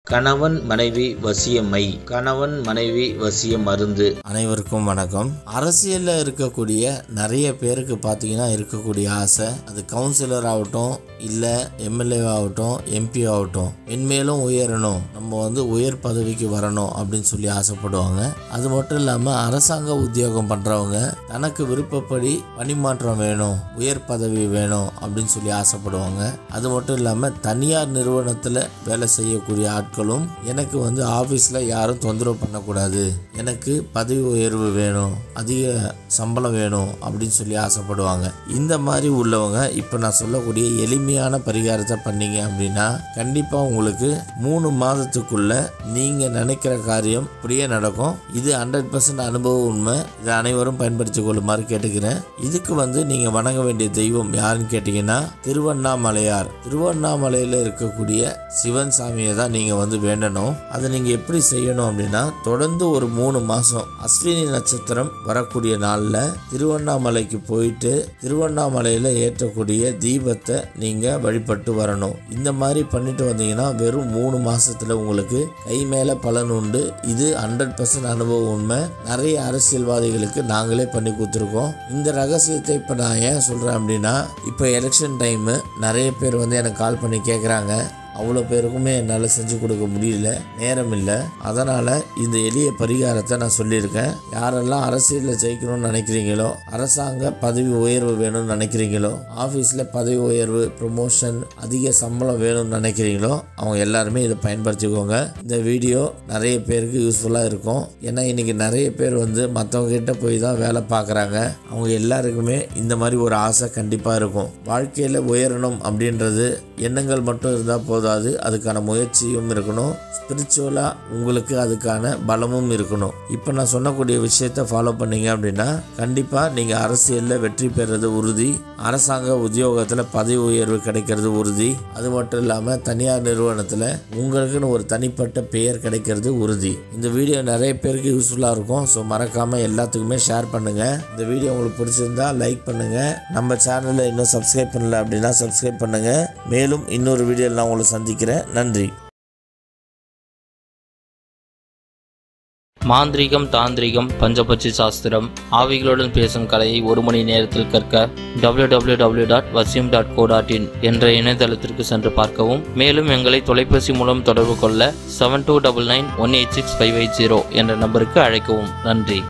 கணவன் மனைவி வசியமை கணவன் மனைவி வசிய மருந்து அனைவருக்கும் வணக்கம் அரசியலில் இருக்கக்கூடிய நிறைய பேருக்கு பார்த்தீங்கன்னா இருக்கக்கூடிய ஆசை அது கவுன்சிலர் ஆகட்டும் இல்லை எம்எல்ஏ ஆகட்டும் எம்பி ஆகட்டும் மென்மேலும் உயரணும் நம்ம வந்து உயர் பதவிக்கு வரணும் அப்படின்னு சொல்லி ஆசைப்படுவாங்க அது மட்டும் இல்லாமல் அரசாங்க உத்தியோகம் பண்ணுறவங்க தனக்கு விருப்பப்படி பணிமாற்றம் வேணும் உயர் பதவி வேணும் அப்படின்னு சொல்லி ஆசைப்படுவாங்க அது மட்டும் இல்லாமல் தனியார் நிறுவனத்தில் வேலை செய்யக்கூடிய ஆட்களும் எனக்கு வந்து ஆஃபீஸில் யாரும் தொந்தரவு பண்ணக்கூடாது எனக்கு பதவி உயர்வு வேணும் அதிக சம்பளம் வேணும் அப்படின்னு சொல்லி ஆசைப்படுவாங்க இந்த மாதிரி உள்ளவங்க இப்போ நான் சொல்லக்கூடிய எளிமையான பரிகாரத்தை பண்ணீங்க அப்படின்னா கண்டிப்பாக உங்களுக்கு மூணு மாதத்துக்குள்ள நீங்கள் நினைக்கிற காரியம் அப்படியே நடக்கும் இது ஹண்ட்ரட் பர்சன்ட் அனுபவ உண்மை இதை அனைவரும் பயன்படுத்தி கொள்ளுமாறு கேட்டுக்கிறேன் இதுக்கு வந்து நீங்கள் வணங்க வேண்டிய தெய்வம் யாருன்னு கேட்டிங்கன்னா திருவண்ணாமலையார் திருவண்ணாமலையில் இருக்கக்கூடிய சிவன் சாமியை தான் நீங்கள் வந்து வேண்டணும் அதை நீங்கள் எப்படி செய்யணும் அப்படின்னா தொடர்ந்து ஒரு மூணு மாதம் அஸ்வினி நட்சத்திரம் வரக்கூடிய நாளில் திருவண்ணாமலைக்கு போயிட்டு திருவண்ணாமலையில் ஏற்றக்கூடிய தீபத்தை நீங்கள் வழிபட்டு வரணும் இந்த மாதிரி பண்ணிட்டு வந்தீங்கன்னா வெறும் மூணு மாசத்துல உங்களுக்கு கை மேலே பலன் உண்டு இது ஹண்ட்ரட் பர்சன்ட் அனுபவம் உண்மை நிறைய அரசியல்வாதிகளுக்கு நாங்களே பண்ணி கொடுத்துருக்கோம் இந்த ரகசியத்தை இப்போ நான் ஏன் சொல்கிறேன் அப்படின்னா இப்போ எலெக்ஷன் டைமு நிறைய பேர் வந்து எனக்கு கால் பண்ணி கேட்குறாங்க அவ்வளோ பேருக்குமே என்னால் செஞ்சு கொடுக்க முடியல நேரம் இல்லை அதனால் இந்த எளிய பரிகாரத்தை நான் சொல்லியிருக்கேன் யாரெல்லாம் அரசியலில் ஜெயிக்கணும்னு நினைக்கிறீங்களோ அரசாங்க பதவி உயர்வு வேணும்னு நினைக்கிறீங்களோ ஆஃபீஸில் பதவி உயர்வு ப்ரொமோஷன் அதிக சம்பளம் வேணும்னு நினைக்கிறீங்களோ அவங்க எல்லாருமே இதை பயன்படுத்திக்கோங்க இந்த வீடியோ நிறைய பேருக்கு யூஸ்ஃபுல்லாக இருக்கும் ஏன்னா இன்றைக்கி நிறைய பேர் வந்து மற்றவங்க கிட்ட போய் தான் வேலை பார்க்குறாங்க அவங்க எல்லாருக்குமே இந்த மாதிரி ஒரு ஆசை கண்டிப்பாக இருக்கும் வாழ்க்கையில் உயரணும் அப்படின்றது எண்ணங்கள் மட்டும் இருந்தால் போதாது அதுக்கான முயற்சியும் இருக்கணும் ஸ்பிரிச்சுவலாக உங்களுக்கு அதுக்கான பலமும் இருக்கணும் இப்போ நான் சொன்னக்கூடிய விஷயத்தை ஃபாலோ பண்ணீங்க அப்படின்னா கண்டிப்பாக நீங்கள் அரசியலில் வெற்றி பெறுறது உறுதி அரசாங்க உத்தியோகத்தில் பதவி உயர்வு கிடைக்கிறது உறுதி அது மட்டும் இல்லாமல் தனியார் நிறுவனத்தில் உங்களுக்குன்னு ஒரு தனிப்பட்ட பெயர் கிடைக்கிறது உறுதி இந்த வீடியோ நிறைய பேருக்கு யூஸ்ஃபுல்லாக இருக்கும் ஸோ மறக்காமல் எல்லாத்துக்குமே ஷேர் பண்ணுங்கள் இந்த வீடியோ உங்களுக்கு பிடிச்சிருந்தா லைக் பண்ணுங்கள் நம்ம சேனலை இன்னும் சப்ஸ்கிரைப் பண்ணல அப்படின்னா சப்ஸ்கிரைப் பண்ணுங்கள் மேலும் இன்னொரு வீடியோவில் நான் உங்களை சந்திக்கிறேன் நன்றி மாந்திரீகம் தாந்திரிகம் பஞ்சபட்சி சாஸ்திரம் ஆவிகளுடன் பேசும் கலையை ஒரு மணி நேரத்தில் கற்க www.vasim.co.in டாட் வசியம் டாட் கோ டாட் இன் என்ற இணையதளத்திற்கு சென்று பார்க்கவும் மேலும் எங்களை தொலைபேசி மூலம் தொடர்பு கொள்ள seven two double nine one eight six five eight zero என்ற நம்பருக்கு அழைக்கவும் நன்றி